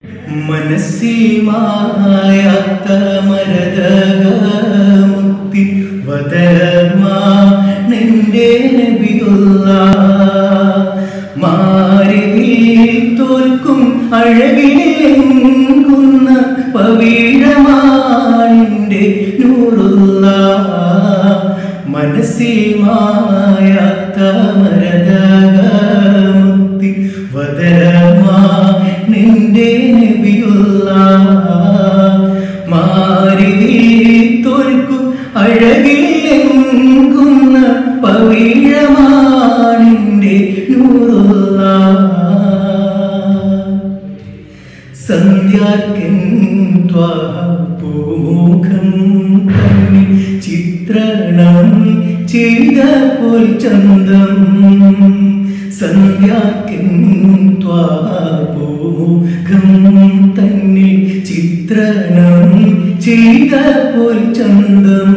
മനസ്സിൽ മായാത്ത മരതകമുത്തി വതരമാ നിന്റെ നബിയുള്ള മാറിവിൽ തോൽക്കും അഴകിലെങ്കുന്ന പവിഴമാണിന്റെ നൂറുള്ള മനസ്സിൽ മായാത്ത മരതകമുത്തി വതരമാ നിന്റെ നബിയുള്ള മാറിവിൽ തോൽക്കും അഴകിലെങ്കുന്ന പവിഴമാണിന്റെ നൂറുള്ള സന്ധ്യാർക്കൻ പൂമുഖം തന്നി ചിത്രണം ചെയ്ത പോൽ ചന്തം സന്ധ്യാർക്കൻ പൂമുഖം തന്നിൽ ചിത്രണം ചെയ്ത പോൽ ചന്തം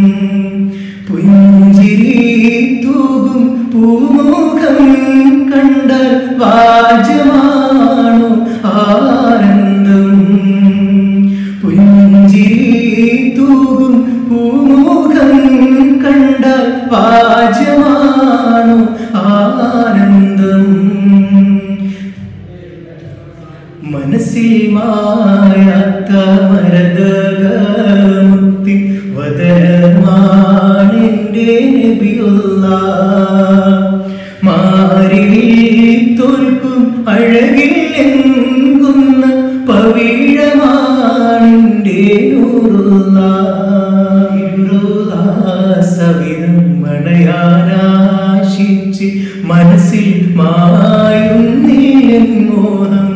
പുഞ്ചിരി തൂകും പൂമുഖം കണ്ടാൽ വാജമാണോ ആനന്ദം പുഞ്ചിരി തൂകും പൂമുഖം കണ്ടാൽ വാജമാണോ ആനന്ദം മനസ്സിൽ മായാത്ത മരതകമുത്തി വദരമാണെന്റെ നബിയുള്ള മാറിവിൽ തോൽക്കും അഴകിൽ എങ്കുന്ന പവിഴമാണെന്റെ നൂറുള്ള ഇരുള സവിധം മണയാനാശിച്ച് മനസ്സിൽ മായുന്നില്ലെൻ മോഹം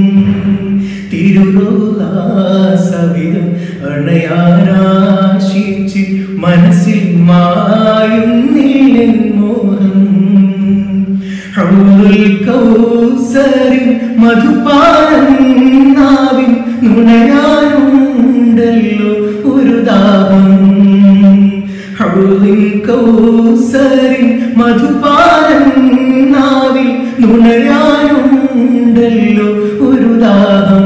തിരുളാസവിധം അണയാനാശിച്ച് മനസ്സിൽ മായുന്നില്ലെൻ മോഹം ഹൗലുൽ കൗസരിൻ മധുപാനം നാവിൻ നുണയാനുണ്ടല്ലോ ഒരു ദാഹം ഹൗലിൻ കൗസരിൻ മധുപാനം നാവിൽ നുണയാനുണ്ടല്ലോ ഒരു ദാഹം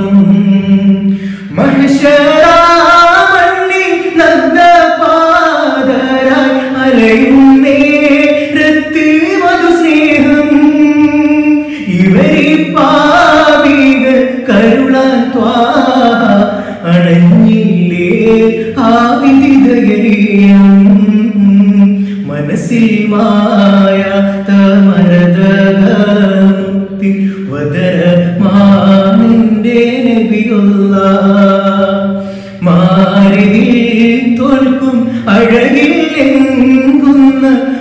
മഹിഷരാമണ്ണിൽ നഗ്നപാദരായി അലയും നേരത്ത് മധുസ്നേഹം ഇവരെ പാപികൾ കരുളാൻ ത്വാഹ അണഞ്ഞില്ലേ ആ വിധിതകരിയം മനസ്സിൽ മായ തമരതമുക്തി വദരമാനിന്റെ നബിയുള്ള മാറിവിൽ തോൽക്കും അഴകിൽ എങ്കുന്ന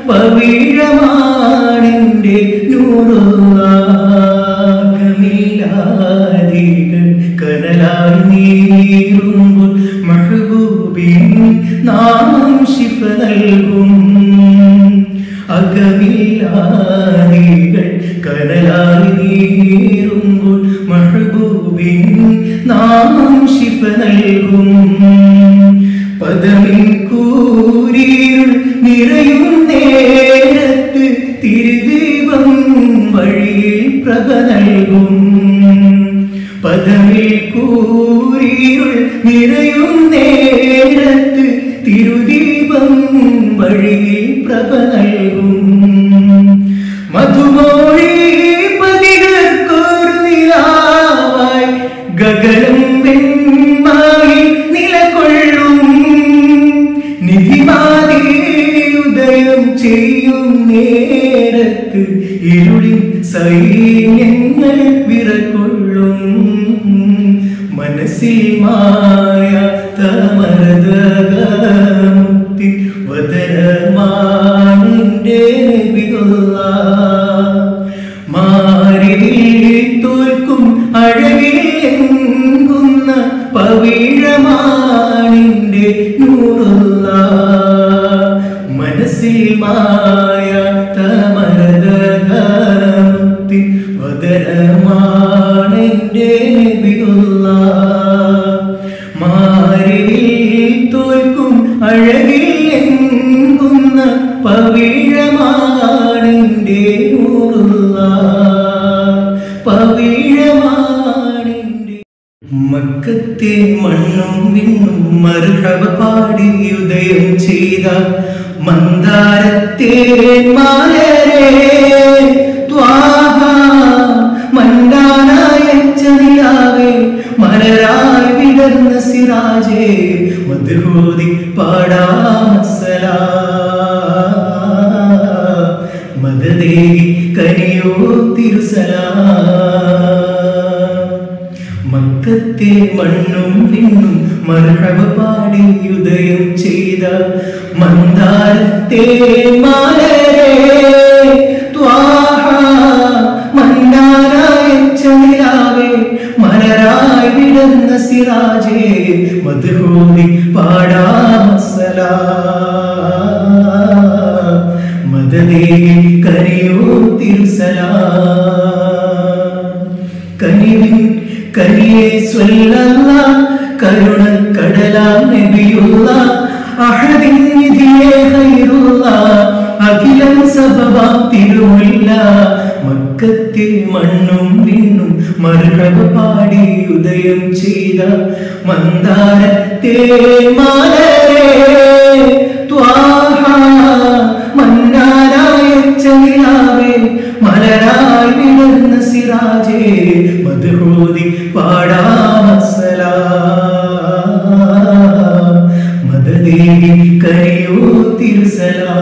പവിഴമാണെന്റെ നൂറുള്ള കമിലാദികൾ കനലായി നീറുമ്പോൾ മഹബൂബിൻ നാമം ശിഫ നൽകും അകമില്ലാദികൾ കനലായി നീറുമ്പോൾ മഹബൂബിൻ നാമം ശിഫ നൽകും പദമിൻ കൂരിരുൾ നിറയും നേരത്ത് തിരുദീപം വഴിയിൽ പ്രഭ നൽകും പദമിൽ കൂരിരുൾ നിറയും നേരത്ത് തിരുദീപം വഴിയിൽ പ്രഭ നൽകും മധുമോഴി പതികൾക്കൊരു നിലാവായി ഗഗനം വെൺമായി നിലകൊള്ളും നിധിമാതി ഉദയം ചെയ്യും നേരത്ത് ഇരുളിൻ സൈന്യങ്ങൾ വിറകൊള്ളും മനസ്സിൽ മായ തമരതകമുക്തി വദരമാനിന്റെ നബിയുള്ള മാറിവിൽ തോൽക്കും അഴകിൽ എങ്കുന്ന പവിഴമാണിന്റെ നൂറുള്ള മനസ്സിൽ മായ തമരതകമുക്തി വദരമാണെന്റെ നബിയുള്ള മാറിവിൽ തോൽക്കും അഴകിൽ എങ്കുന്ന പവിഴമാണെന്റെ നൂറുള്ള പവിഴമാ മക്കത്തെ മണ്ണും വിണ്ണും മർഹബ പാടി ഉദയം ചെയ്ത മന്ദാരത്തെ മാലരേ ത്വാഹ മന്നാനായ ചതിയാവേ മലരായി വിടർന്ന സിറാജേ മധുരോതി പാടാമസലാ മദദേവി കനിയോ തിരുസലാ മക്കത്തെ മണ്ണും പിന്നും മർഹബ പാടി ഉദയം ചെയ്ത മന്ദാരത്തെ മാലരേ ത്വാഹ മന്നാനായ ചനിലാവേ മലരായി വിടർന്ന സിറാജേ മധുഹോതി പാടാമസലാ മദദേവി കനിയോ തിരുസലാ കനിവിൻ കനിയെ സ്വല്ലല്ല കരുണ കടലാം നബിയുള്ള അഹദിൻ നിധിയെ ഖൈറുള്ള അഖിലം സബബാം തിരുമുല്ല മക്കത്തെ മണ്ണും വിണ്ണും മർഹബ പാടി ഉദയം ചെയ്ത മന്ദാരത്തെ മാലരേ ത്വാഹ മന്നാനായ ചനിലാവേ മലരായി വിടർന്ന സിറാജേ മധുഹോതി പാടാമസലാ മദദേവി കനിയോ തിരുസലാ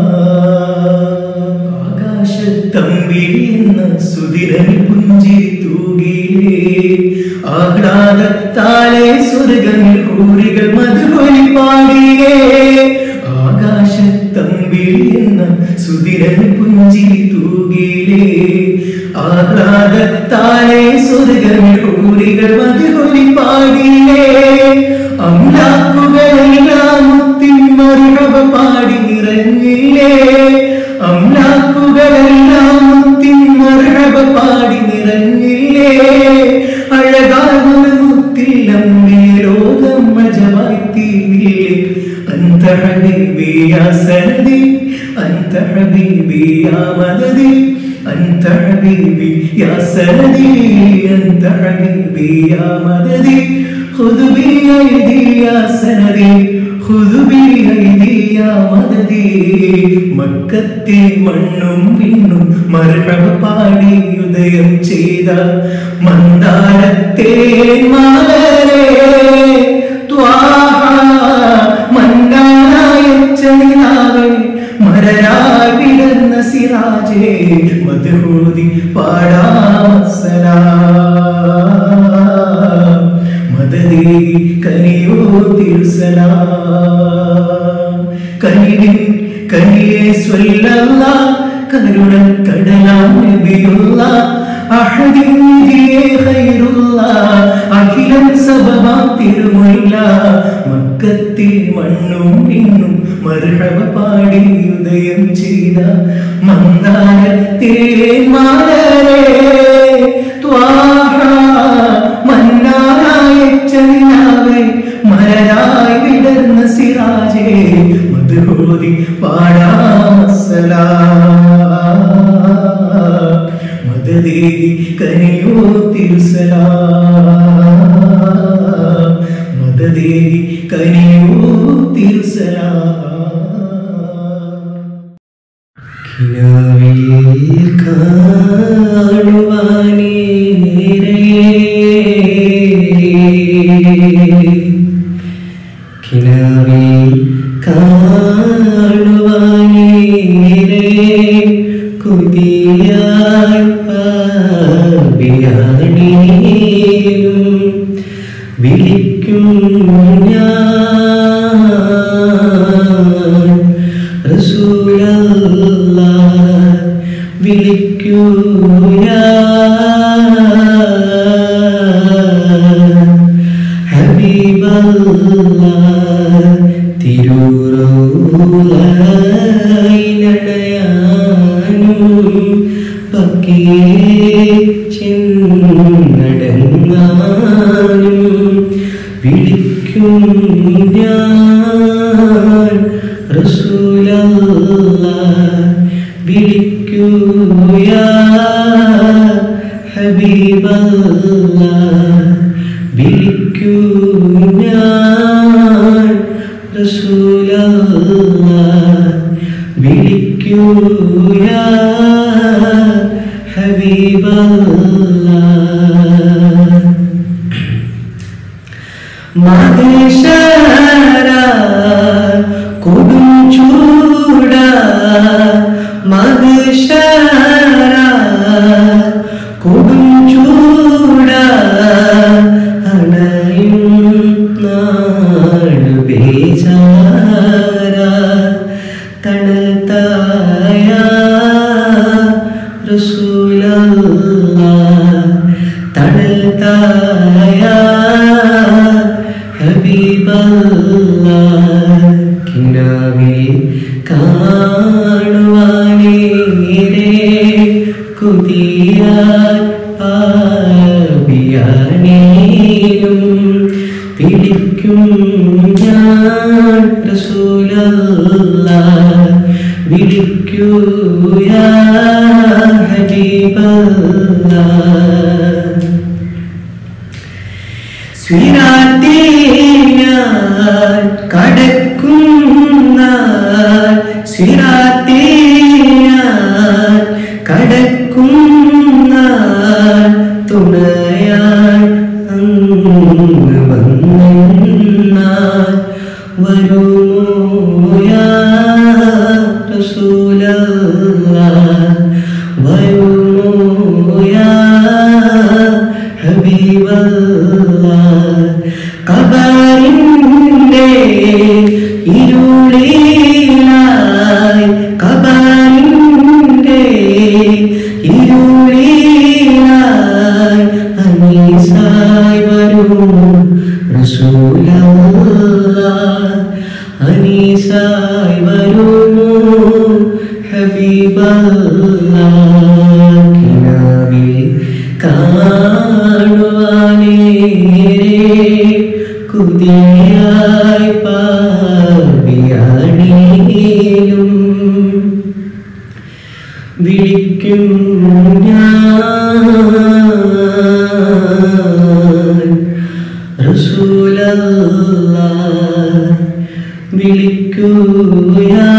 ആകാശത്തമ്പിളി എന്ന സുതിരൻ പുഞ്ചിരി തൂകിയിലേ ആഹ്ലാദത്താലെ സ്വർഗങ്ങൾ കൂറികൾ മധുഹൊലി പാടിയേ ആകാശത്തമ്പിളി എന്ന സുതിരൻ പുഞ്ചിരി തൂകിയിലേ ആഹ്ലാദത്താലെ സ്വർഗങ്ങൾ കൂറികൾ മധുഹൊലി പാടിയേ അമ്ലാക്കുകളെല്ലാം മുത്തിൻ മറുകവ പാടി നിറഞ്ഞില്ലേ അമ്ലാക്കുകളെല്ലാം മുത്തിൻ മറുകവ പാടി നിറഞ്ഞില്ലേ അഴകാർന്നൊരു മുത്തിൽ അമ്മിയ ലോകം മജമായി തീർന്നില്ലേ അന്ത ഹബീബി യാ സനദി അന്ത ഹബീബി യാ മദദി أنت حبيبي يا سندي أنت حبيبي يا مددي خذ بيدي يا سندي خذ بيدي يا مددي മക്കത്തെ മണ്ണും പിന്നും മർഹബ പാടി ഉദയം ചെയ്ത മന്ദാരത്തെ മാലരേ ത്വാഹ മന്നാനായ ചനിലാവേ മരരായി വിടർന്ന സിറാജേ മധുഹൂതി പാടാമസലാ മദദേവി കനിയോ തിരുസലാ കനിവിൻ കനിയെ സ്വല്ലല്ല കരുണ കടലാം നബിയുള്ള അഹദിൻ നിധിയെ ഖൈറുള്ള അഖിലം സബബാം തിരുമുല്ല മക്കത്തിൽ മണ്ണും പിന്നും മർഹബ പാടി ഉദയം ചെയ്ത മന്ദാരത്തെ മാലരേ ത്വാഹ മന്നാനായ ചനിലാവേ മലരായി വിടർന്ന സിറാജേ മധുഹോതി പാടാമസലാ മദദേവി കനിയോ തിരുസലാ മദദേവി കനിയോ തിരുസലാ കിനാവിൽ കാണുവാനേരേ കിനാവിൽ കാണുവാനേരെ കുതിയായി പാപിയാണേലും വിളിക്കും ഞാൻ റസൂലല്ല വിളിക്കൂ ഞാൻ ഹബീബല്ല തിരൂറൂലടയാനും പക്കേ ചെന്നടങ്ങാനും വിളിക്കും ഞാൻ റസൂലല്ല വിളിക്കൂ യാ ഹബീബല്ല വിളിക്കൂ ഞാൻ റസൂലല്ലാ വിളിക്കൂ യാ ഹബീബല്ലാ മകേശ്വര കൊടും ചൂട മകേശ്വര കൊടും ചൂട അണയും നാട് ബേജാര തണൽ തായ റസൂലല്ല തണൽ തായ ഹബീബല്ല കിനാവിൽ കാണുവാനേരെ കുതിയാൽ പാപിയാണേലും പിടിക്കും ഞാൻ റസൂലല്ല വിളിക്കൂ യാ ഹബീബല്ല സ്വിരാത്തീനാൻ കടക്കുന്ന സ്വിരാത്തീനാൻ കടക്കുന്ന തുണയാൻ അങ്ങ് വന്നാൽ വരുമോ യാ റസൂലല്ലാ വരുമോ യാ ഹബീബല്ലാ കബറിൻ്റെ ഇരുളിലായി കബറിൻ്റെ ഇരുളിലായി അനീസായി വരുമോ റസൂലല്ലാ അനീസായി വരുമോ ഹബീബല്ലാ കിനാവിൽ കാണുവാനേരെ കുതിയായി പാപിയാണേലും വിളിക്കും ഞാൻ റസൂലല്ലാ വിളിക്കൂ യാ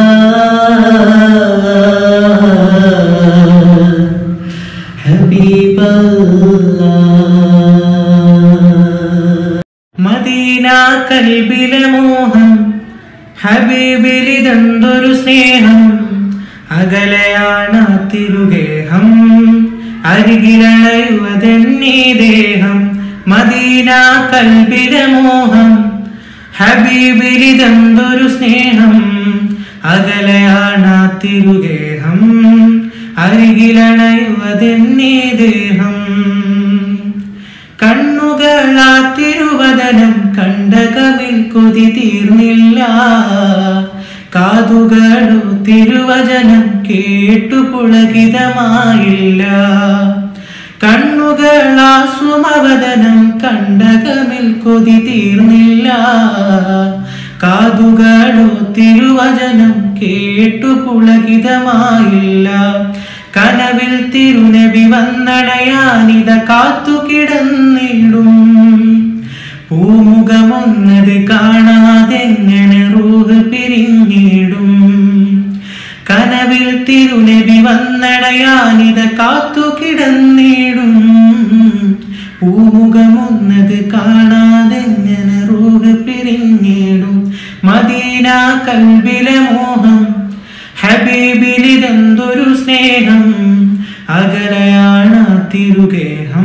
ഹബീബല്ലാ മദീന കൽബിലെ മോഹം ഹബീബിലിതെന്തൊരു സ്നേഹം അകലെയാണ് ആ തിരുഗേഹം അരികിലണയുവതെന്നീ ദേഹം മദീന കൽബിലെ മോഹം ഹബീബിലിതെന്തൊരു സ്നേഹം അകലെയാണ് ആ തിരുഗേഹം അരികിലണയുവതെന്നീ ദേഹം കണ്ണുകളാ തിരുവദനം കണ്ടകമിൽ കൊതി തീർന്നില്ല കാതുകളോ തിരുവചനം കേട്ടു പുളകിതമായില്ല കണ്ണുകളാ സുമവദനം കണ്ടകമിൽ കൊതി തീർന്നില്ല കാതുകളോ തിരുവചനം കേട്ടു പുളകിതമായില്ല കനവിൽ തിരുനബി വന്നടയാനിത കാത്തു കിടന്നിടും പൂമുഖമൊന്നത് കാണാതെങ്ങനെ റൂഹ് പിരിഞ്ഞിടും കനവിൽ തിരുനബി വന്നടയാനിത കാത്തു കിടന്നിടും പൂമുഖമൊന്നത് കാണാതെങ്ങനെ റൂഹ് പിരിഞ്ഞിടും മദീന കൽബിലെ മോഹം ഹബീബിലിതെന്തൊരു സ്നേഹം അകലയാണ് ആ തിരുഗേഹം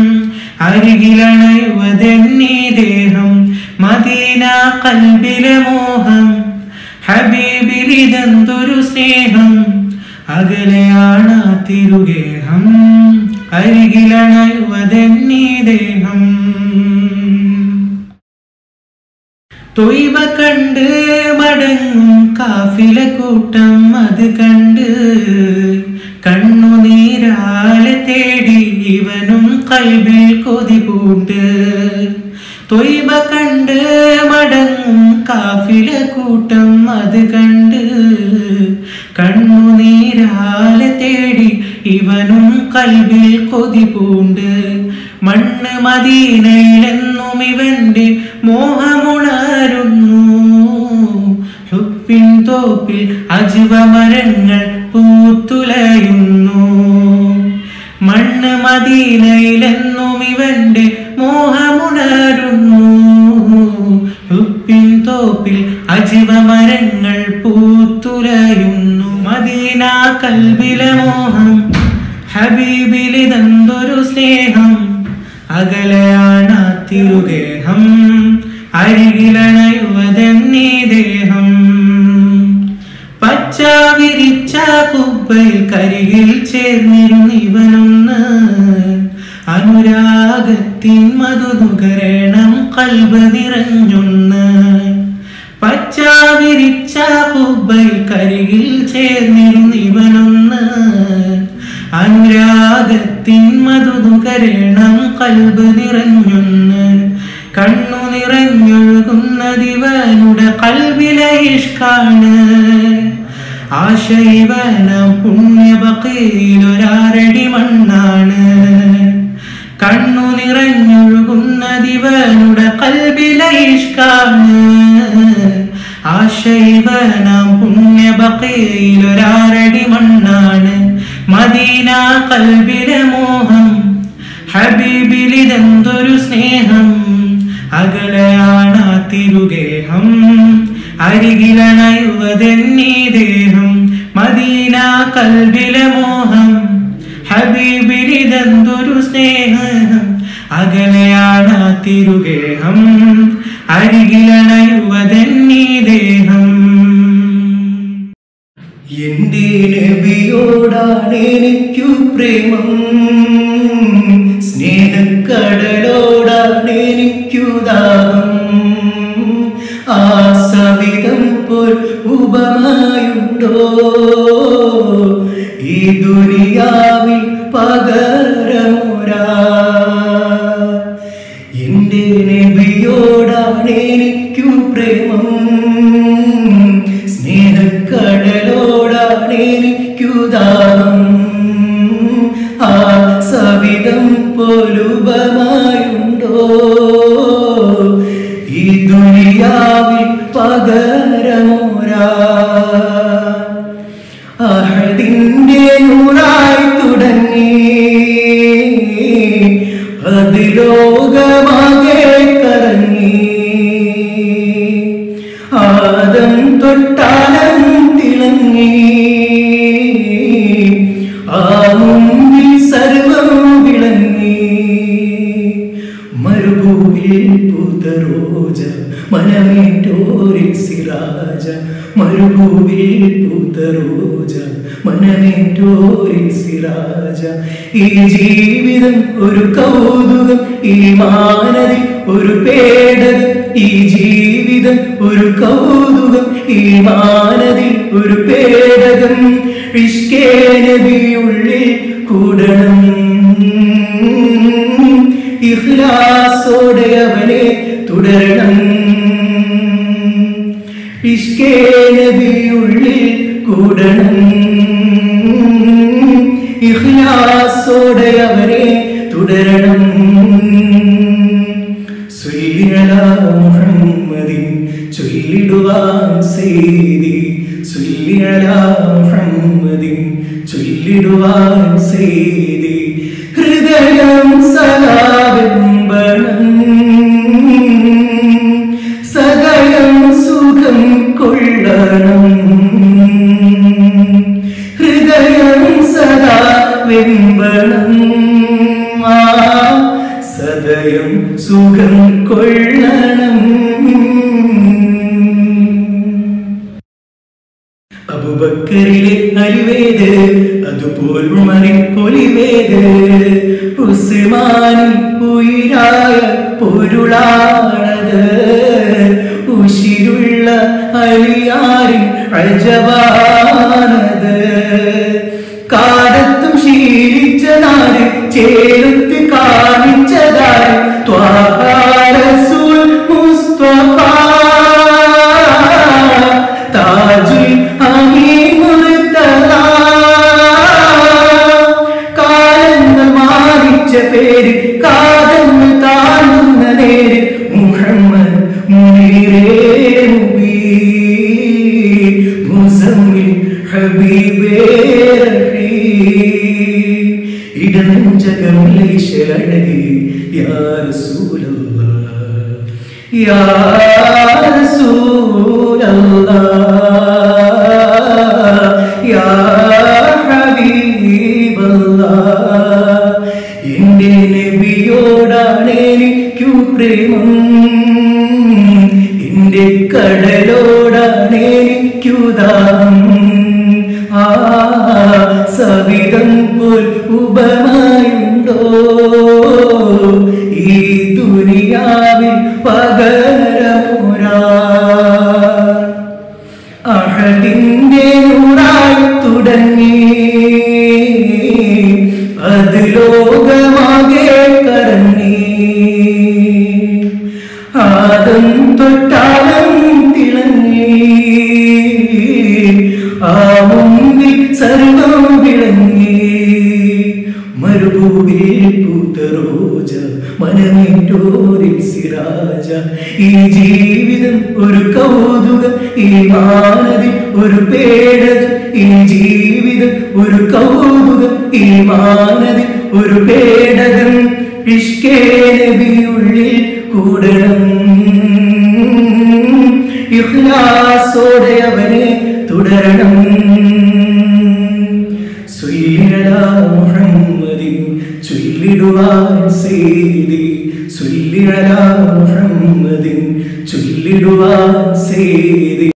അരികിലണയുവതെന്നീ ദേഹം മദീന കൽബിലെ മോഹം ഹബീബിലിതെന്തൊരു സ്നേഹം അകലെയാണ് ആ തിരുഗേഹം അരികിലണയുവതെന്നീ ദേഹം തൊയ്വ കണ്ട് മടങ്ങും കാഫില കൂട്ടം അത് കണ്ട് കണ്ണുനീരാലെ തേടി ഇവനും കൽബിൽ കൊതി പൂണ്ട് തൊയ്വ കണ്ട് മടങ്ങും കാഫില കൂട്ടം അത് കണ്ട് കണ്ണുനീരാലെ തേടി ഇവനും കൽബിൽ കൊതി പൂണ്ട് മണ്ണ് മദീനയിലെന്നും മോഹമുണരുന്നു ഹുപ്പിൻ തോപ്പിൽ അജുവമരങ്ങൾ പൂത്തുലയുന്നു മണ്ണ് മദീനയിലെന്നും ഇവന്റെ മോഹമുണരുന്നു ഹുപ്പിൻ തോപ്പിൽ അജീവമരങ്ങൾ പൂത്തുലയുന്നു മദീന കൽബിലെ മോഹം ഹബീബിലിതെന്തൊരു സ്നേഹം അകലെയാണ് തിരുഗേഹം അരികിലണയുവതെന്നീ ദേഹം പച്ച വിരിച്ച കുബ്ബയിൽ കരികിൽ ചേർന്നിരുന്നിവനൊന്ന് അനുരാഗത്തിൻ മധുനുകരണം കൽബ് നിറഞ്ഞൊന്ന് പച്ച വിരിച്ച കുബ്ബയിൽ കരികിൽ ചേർന്നിരുന്നിവനൊന്ന് അനുരാഗത്തിൻ മധുനുകരണം കൽബ് നിറഞ്ഞൊന്ന് കണ്ണു നിറഞ്ഞൊഴുകുന്നതിവനുടെ കൽവിലെ ഇഷ്കാണ് ആശൈവന പുണ്യബക്കയിലൊരാരടി മണ്ണാണ് കണ്ണു നിറഞ്ഞൊഴുകുന്നതിവനുടെ കൽവിലെ ഇഷ്കാണ് ആശൈവന പുണ്യബക്കയിലൊരാരടി മണ്ണാണ് മദീന കൽബിലെ മോഹം ഹബീബിലിതെന്തൊരു സ്നേഹം അകലെയാണ് ആ തിരുഗേഹം അരികിലണയുവതെന്നീ ദേഹം മദീന കൽബിലെ മോഹം ഹബീബിലിതെന്തൊരു സ്നേഹം അകലെയാണ് ആ തിരുഗേഹം അരികിലണയുവതെന്നീ ദേഹം എന്റെ നബിയോടാണ് എനിക്കു പ്രേമം സ്നേഹക്കടലോടാണ് എനിക്കു ദാഹം ആ സവിധം പോൽ ഉപമായുണ്ടോ ഈ ദുനിയാവിൽ പകരമുരാ എന്റെ നബിയോടാണ് എനിക്കു പ്രേമം സ്നേഹക്കടലോടാണ് എനിക്കു ദാഹം ആ സവിധം പോലുപമായുണ്ടോ ഈ ദുനിയാവിൽ പകരമോരാ അഹദിന്റെ നൂറായി തുടങ്ങി അത് ലോകമാകെ കറങ്ങി ആദം തൊട്ടാലം തിളങ്ങി ആ മുമ്പിൽ സർവം വിളങ്ങി മരുഭൂവിൽ പൂത്ത റോജ മനമേറ്റോരിൽ സിറാജ മരുഭൂവിൽ പൂത്ത റോജ മനമേറ്റോരിൽ സിറാജ ഈ ജീവിതം ഒരു കൗതുകം ഈ മാനതിൽ ഒരു പേടകം ഈ ജീവിതം ഒരു കൗതുകം ഈ മാനതിൽ ഒരു പേടകം ഇഷ്കേ നബിയുള്ളിൽ കൂടണം ഇഖ്ലാസോടെ അവനെ തുടരണം ഇഷ്കേ നബിയുള്ളിൽ കൂടണം ഇഖ്ലാസോടെ അവനെ തുടരണം സുല്ലിയല മുഹമ്മദിൻ ചൊല്ലിടുവാൻ ചെയ്തി സുല്ലിയല മുഹമ്മദിൻ ചൊല്ലിടുവാൻ ചെയ്തി ഹൃദയം സലാവെമ്പണം സദയം സുഖം കൊള്ളണം ഹൃദയം സദാ വെമ്പണം ആ സദയം സുഖം കൊള്ളണം അബുബക്കറിലെ അലിവേത് അതുപോൽ ഉമറിൽ പൊലിവേത് ഉസ്മാനിൽ ഉയരായ പൊരുളാണത് ഉശിരുള്ള അലിയാരിൻ അജവാനത് കാലത്തും ശീലിച്ച നാട് ചേർത്ത് കാണിച്ചതായി ത്വാഹാരസൂൽ മുസ്തഫ താജുൽ അമീമുർത്തദ കാലങ്ങൾ മാറിച്ച പേര് കാലങ്ങൾ താണ്ടുന്ന നേര് മുഹമ്മദ് മുനീറേ മുബീൻ മുസമ്മിൽ ഹബീബേ റഹീം ഇടനെഞ്ചകമില്ലീശ്വരഴകി യാ റസൂലല്ലാഹ് യാ റസൂലല്ലാഹ് യാ ഹബീബല്ലാഹ് എന്റെ നബിയോടാണ് എനിക്കു പ്രേമം എന്റെ കടലോടാണ് എനിക്കു ദാഹം ആ സവിധം പോൽ ഉപമായുണ്ടോ ഈ ദുനിയാവിൽ പകരമുരാ അഹദിന്റെ നൂറായി തുടങ്ങി അത് ലോകമാകെ കറങ്ങി ആദം തൊട്ടാലം തിളങ്ങി ആ മുമ്പിൽ സർവം വിളങ്ങി മരുഭൂവിൽ പൂത്ത റോജ മനമേറ്റോരിൽ സിരാജ ഈ ജീവിതം ഒരു കൗതുകം ഈ മാനതി ഒരു പേടകം ഈ ജീവിതം ഒരു കൗതുകം ഈ മാനതി ഒരു പേടകം ഇഷ്കേ നബിയുള്ളിൽ കൂടണം ഇഖ്ലാസോടെ അവനെ തുടരണം സുല്ലിട മുഹമ്മദിൻ ചൊല്ലിടുവാൻ സേതി സുല്ലിട മുഹമ്മദിൻ ചൊല്ലിടുവാൻ സേതി